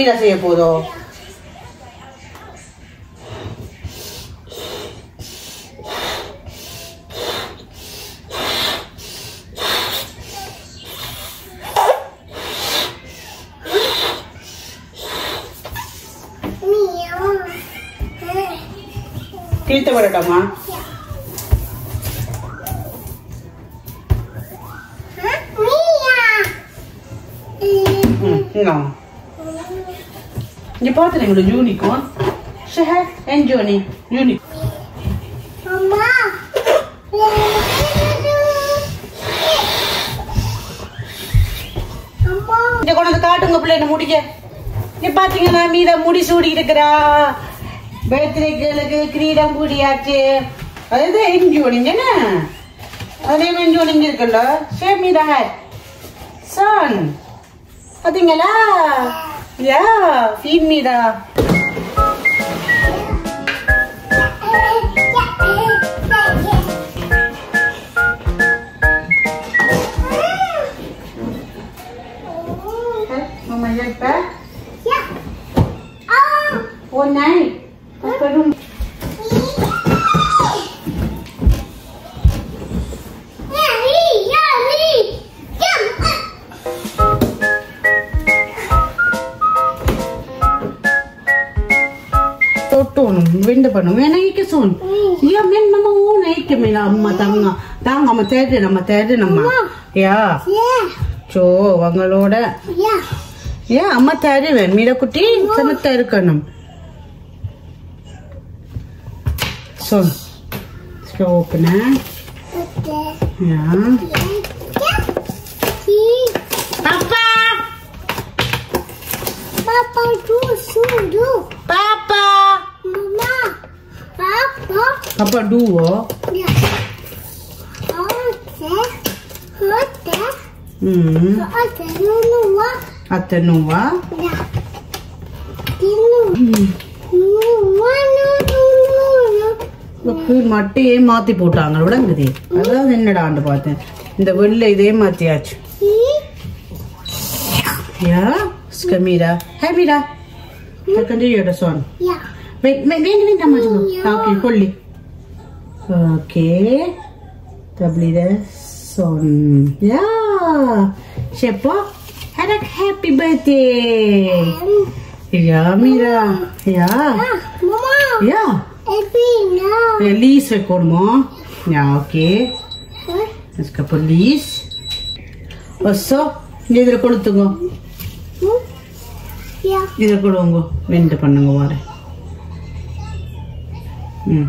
மீரா செய்ய போதோ கிழித்து விடட்டாமா ம் இங்க இங்க பாத்துறீங்களா யூனிகார்ன் ஷஹர் அண்ட் ஜோனி யூனிக் இங்க கொண்டு வந்து காட்டுங்க பிள்ளைங்க முடிக்க இங்க பாத்தீங்கன்னா மீத முடி சூடி இருக்கிறா பர்த்டேகளுக்கு கிரீடம் கூடியாச்சு அது என்ஜோனிங்க அதே என்ஜோனிங்க இருக்குல்ல ஷேப் மீதா ஹேட் சன் பாத்தீங்களா யா ஃபீட் மீதா Mama help back. Oh, night. Apa room? Totun, winda pa no. Yan ang ikason. Yeah, men mama mo na ikame na amma tanga. Tanga matete na matete na ma. Yeah. So அவங்களோட ஏன் அம்மா தருவேன் மீரக்குட்டி சமத்தா இருக்கணும் சொல் ஓப்பன யா பாப்பா Papa, do, so, do. பாப்பா Mama, Papa, பாப்பா டூவோ yeah. Okay, okay, ம் okay, no, no, what? அத்தை Noah Yeah. No, no, what? no, no, no, no. உனக்கு மட்டையே மாத்தி போட்டாங்க விளங்குதே அதாவது என்னடான்னு பார்த்தேன் இந்த வெள்ளை இதே மாத்தியாச்சு See? யா ஸ்கமீரா ஹே மீரா கண்டினியூ சொன் Yeah. Wait, wait, wait, wait, Amma, Jumbo. Okay, Holly. Okay. Tabli the son. Yeah. Shepo, had a happy birthday. Um, Yeah, Mira. Yeah. ah, Mama, Yeah. Abby, no. Release வைக்கணுமா Yeah, okay. Huh? Let's go police. ஒசோ இதில் கொளுத்துங்க Hmm? Yeah. இதில் கொடுங்க வெண்டு பண்ணுங்க வரேன் ம்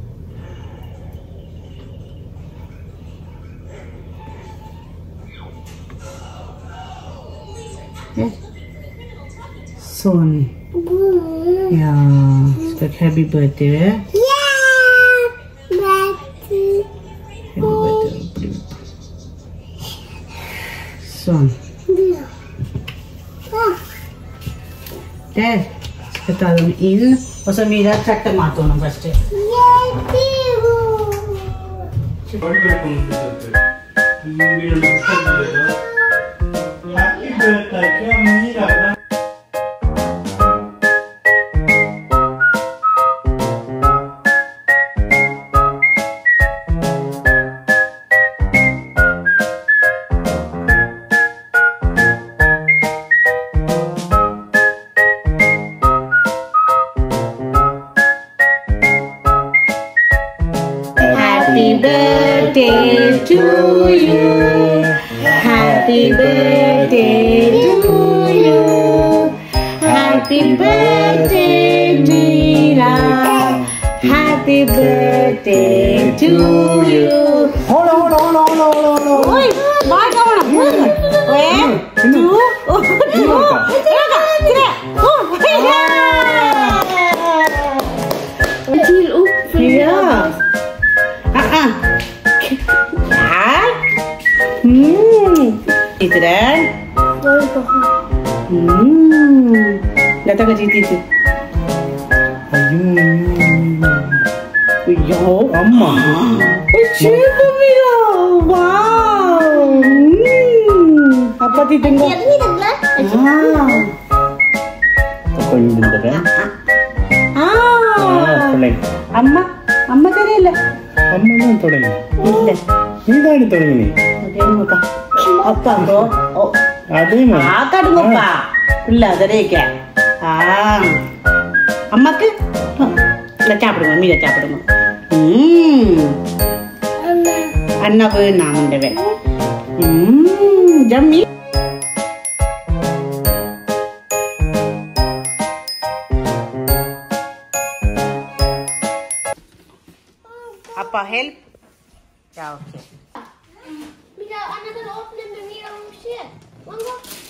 Son. Boom. Ja, ska happy birthday. eh? Yeah. But, Happy birthday. Son. yeah. Ah. Där ska ta dem in. Och så Mira tvätta mat honom först. Yeah, Diego. Happy birthday, Camila. Happy birthday to you. Happy birthday to you. Happy birthday, Mira. Happy birthday to you. Hold on, hold on, hold on, hold on, hold on. Oi, var kan man One, two, two. Tre, oh, Till upp för Ja. Ah, ah. Här. Mm. Lite där. Mm. Datang ke situ tu. ஐயோ அம்மா Cuba Mira. Wow. Mm. Apa ti tengok? Get me the blood. Ah. அம்மா அம்மா தெரியல அம்மா தான் தொடங்கி இல்ல நீ தானே தொடங்கினி அதேமாக்கா அப்பாங்கோ ஓ அதேமா ஆக்காடுங்கப்பா இல்ல அதரேக்க ஆ அம்மாக்கு இல்லை சாப்பிடுங்க மீத சாப்பிடுங்க ம் அண்ணா போய் நான் மண்டவன் ம் ஜம்மி அப்பா help yeah okay Mira, Anna kan öppna med mer om shit. Mamma.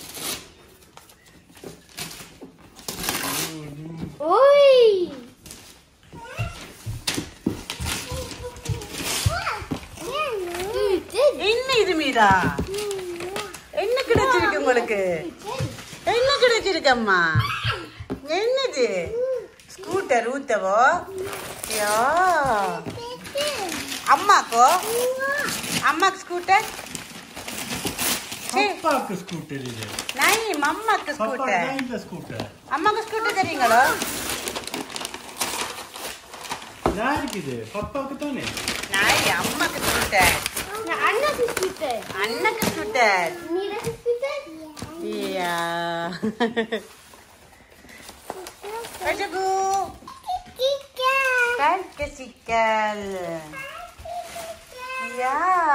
Oj! என்ன இது மீரா என்ன கிடைச்சிருக்கு உங்களுக்கு என்ன கிடைச்சிருக்கு அம்மா என்னது ஸ்கூட்டர் ஊத்தவோ யா அம்மாக்கோ அம்மாக்கு ஸ்கூட்டர் பப்பாக்கு ஸ்கூட்டர் இது நாய் அம்மாக்கு பப்பா ஸ்கூட்டர் தான் இந்த ஸ்கூட்டர் அம்மாக்கு ஸ்கூட்டர் தெரியுங்களோ யாருக்கு இது பப்பாக்கு தானே நாய் அம்மாக்கு ஸ்கூட்டர் Anna ska skjuta. அண்ணக்கு scooter Mira ska skjuta. Yeah Varsågod. Kika. Sparkcykel. Ja.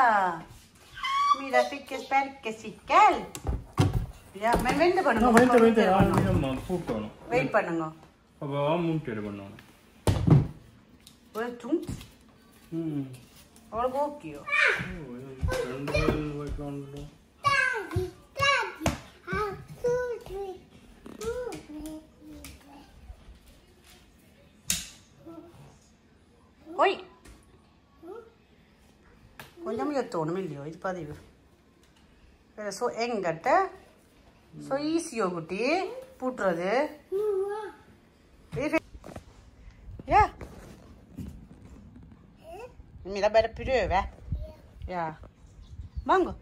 Mira fick en sparkcykel. Ja, men vänta på நான் வெயிட் வெயிட் ஆரம்பிக்கமா கூட்டணும் வெயிட் பண்ணுங்க அப்போ மூட்டர் பண்ணணும் ஒரு tungt. ம் அவளுக்கு ஓகேயோ ரெண்டு பேர் வைக்கணும் Daddy, daddy. How could we? ஓய் கொஞ்சம் எத்தோணும் இல்லையோ இது பதிவு ஸோ எங்கிட்ட ஸோ ஈஸியோ குட்டி பூட்டுறது Ja. Mira, bara pröva. Ja. Mango.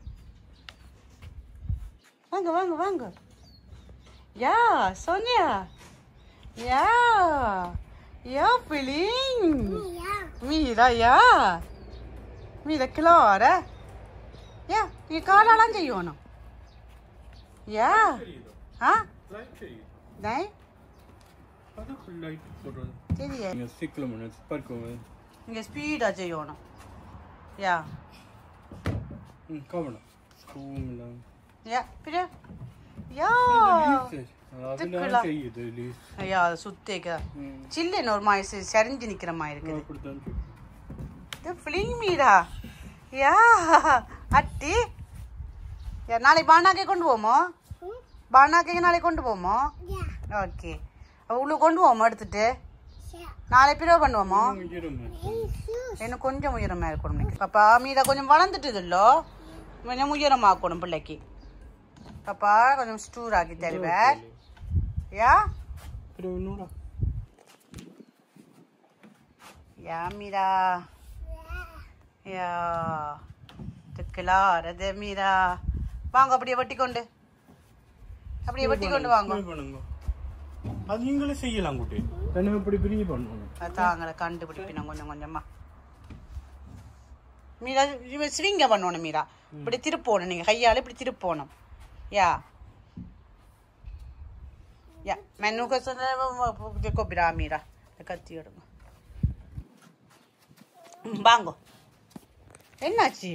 Mango, mango, mango. Ja, Sonja. Ja. Ja, Feline. Mira, ja. Mira, Klara. Ja, ni kallaலாம் செய்யணும் Ja. ஆ Nej, அதுக்கு லைட் போடுறது தெரியாது நீங்கள் சிக்கல் பண்ண பார்க்க இங்கே ஸ்பீடாக செய்யணும் யா ம் கவனம் ஸ்கூமில் யா பிரியா யா அதெல்லாம் இதுக்குள்ள. செய்யுது லீஸ் ஐயா அது சுத்தேக்க சில்லுன்னு ஒரு மாதிரி சரிஞ்சு நிக்கிற மாதிரி இருக்குது அப்படித்தான் இது ஃபிளிங் மீரா யா அட்டி யா நாளைக்கு பானாக்கே கொண்டு போமோ பானாக்கே நாளைக்கு கொண்டு போமோ Ja. ஓகே உள்ள கொண்டு போமோ எடுத்துட்டு Ja. நாளை பிரிவு பண்ணுவோமோ இருமா Jesus. இன்னும் கொஞ்சம் உயரமா இருக்கணும் இன்னைக்கு. பாப்பா மீரா கொஞ்சம் வளர்ந்துட்டு இல்லோ கொஞ்சம் உயரமாக்கணும் பிள்ளைக்கு பாப்பா கொஞ்சம் ஸ்டூர் ஆக்கி தருவேன் யா பிறகு நூறா யா மீரா யா துக்கலாரது மீரா வாங்க அப்படியே வெட்டி கொண்டு அப்படியே வெட்டி கொண்டு வாங்க Spray பண்ணுங்க அது நீங்களே செய்யலாம் குட்டி என்ன இப்படி பிரிய பண்ணணும் தாங்களை கண்டுபிடிப்பினோம் கொஞ்சம் கொஞ்சமா மீரா இவ ஸ்விங்க பண்ணணும் மீரா இப்படி திருப்போணும் நீங்க கையால இப்படி திருப்போணும் யா யா மெனு கசன கொப்பிரா மீரா இந்த கத்தி எடுங்க ம், வாங்கோ என்னாச்சு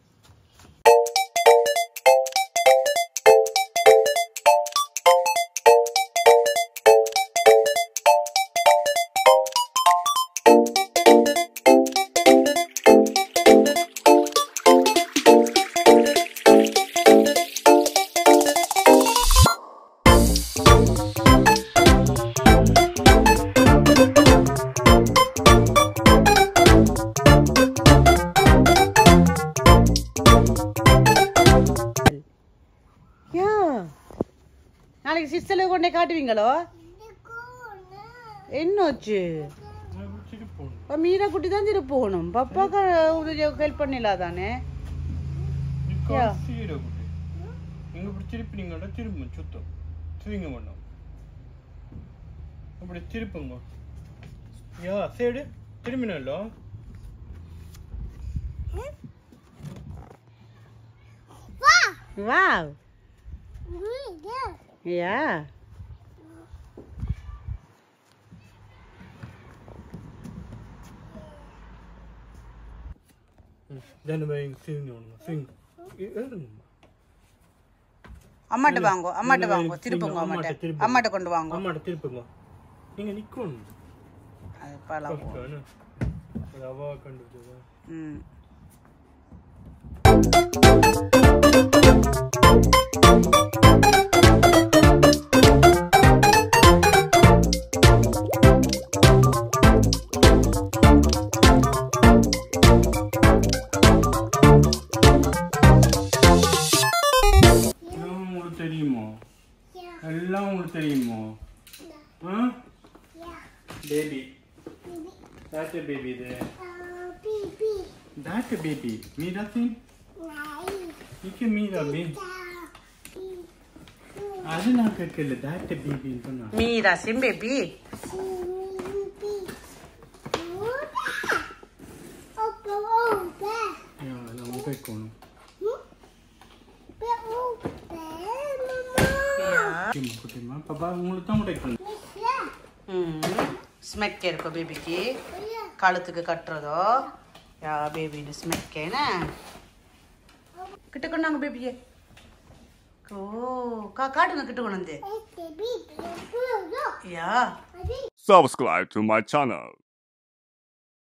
யா நாளைக்கு சிஸ்டர்ல கொண்டே காட்டுவீங்களோ என்னாச்சு திருப்போம் அப்ப மீரா குட்டி தான் திருப்ப போகணும் பப்பாக்கு ஹெல்ப் பண்ணிடலா தானே யா. சீர குட்டி நீங்க இப்படி திருப்பினீங்கன்னா திரும்ப சுத்தம் சுவிங்க பண்ணோம் அப்படி திருப்புங்க யா சைடு திரும்பினല്ലോ Wow. Yeah. ஜனவரி சிங்க சிங் ஏறுங்கம்மா அம்மாட்ட வாங்கோ அம்மாட்ட இல்ல, வாங்கோ இல்ல, திருப்புங்க அம்மாட்ட அம்மாட்ட திருப்புங்க. அம்மாட்ட கொண்டு வாங்கோ அம்மாட்ட திருப்புங்க நீங்க நிக்கணும் அது பழம் கஷ்டம் அது அவா கண்டுபிடிச்சதா ம் எல்லாம் உங்களுக்கு தெரியுமோ எல்லாம் உங்களுக்கு தெரியுமோ ஆ பேபி தாத்த பேபி இது தாத்த பேபி மீரா சிங் இக்க மீரா பே அது நான் கேட்கல தாத்த பேபின்னு சொன்னா மீரா சிம் பேபி நான் உபயோகிக்கணும் குட்டிமா குட்டிமா பாப்பா உங்களுக்கு தான் உடைக்கணும் ம் ஸ்மெக் இருக்கும் பேபிக்கு கழுத்துக்கு கட்டுறதோ யா பேபின்னு ஸ்மெக்கேன கிட்ட கொண்டாங்க பேபியே ஓ கா காட்டுங்க கிட்ட கொண்டு வந்து யா Subscribe to my channel.